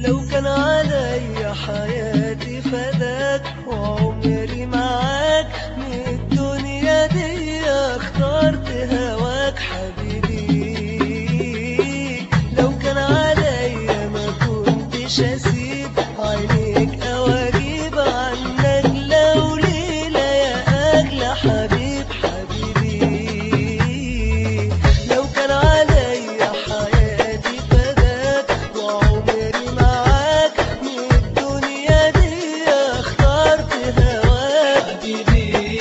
لو كان علي حياتي فداك وعمري معاك من الدنيا دي اخترت هواك حبيبي لو كان علي ما كنتش اسيب عينيك او اجيب عنك لو ليلة يا اغلى حبيب حبيبي لو كان علي حياتي فداك وعمري معاك من الدنيا دي اخترت هواك حبيبي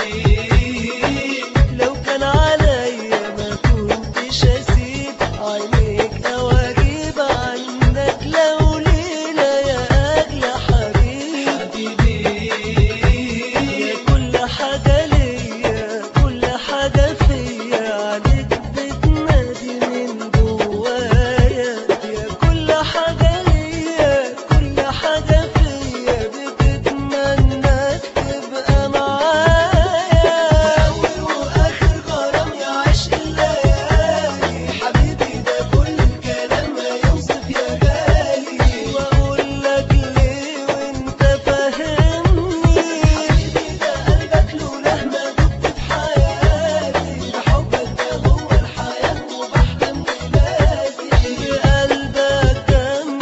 لو كان علي ما كنتش اسيب عينيك او اجيب عنك لو ليلة يا اغلى حبيبي يا كل حاجة ليا كل حاجة فيا عليك بتنادي من جوايا يا كل حاجة ليا كل حاجة فيا بتتمنى تبقى معايا أول وآخر غرام يا عشق الليالي حبيبي ده كل الكلام ما يوصف يا غالي وأقول لك ليه وأنت فاهمني حبيبي ده قلبك لوله ما دبت في حياتي ده حبك ده هو الحياة وبحلم بلادي بقلبك كان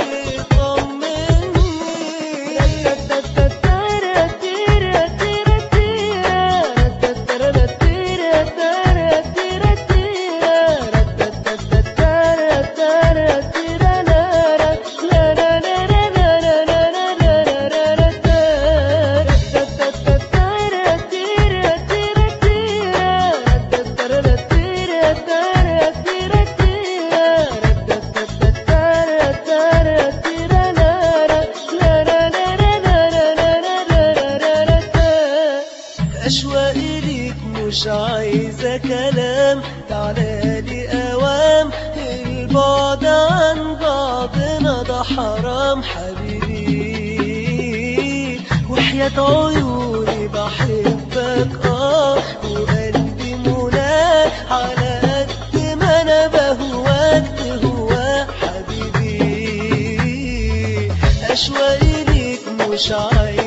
أشواقي ليك مش عايزة كلام تعالى لي أوام البعد عن بعضنا ده حرام حبيبي وحياة عيوني بحبك اه وقلبي مناك على قد ما أنا بهواك تهوى حبيبي أشواقي ليك مش عايزة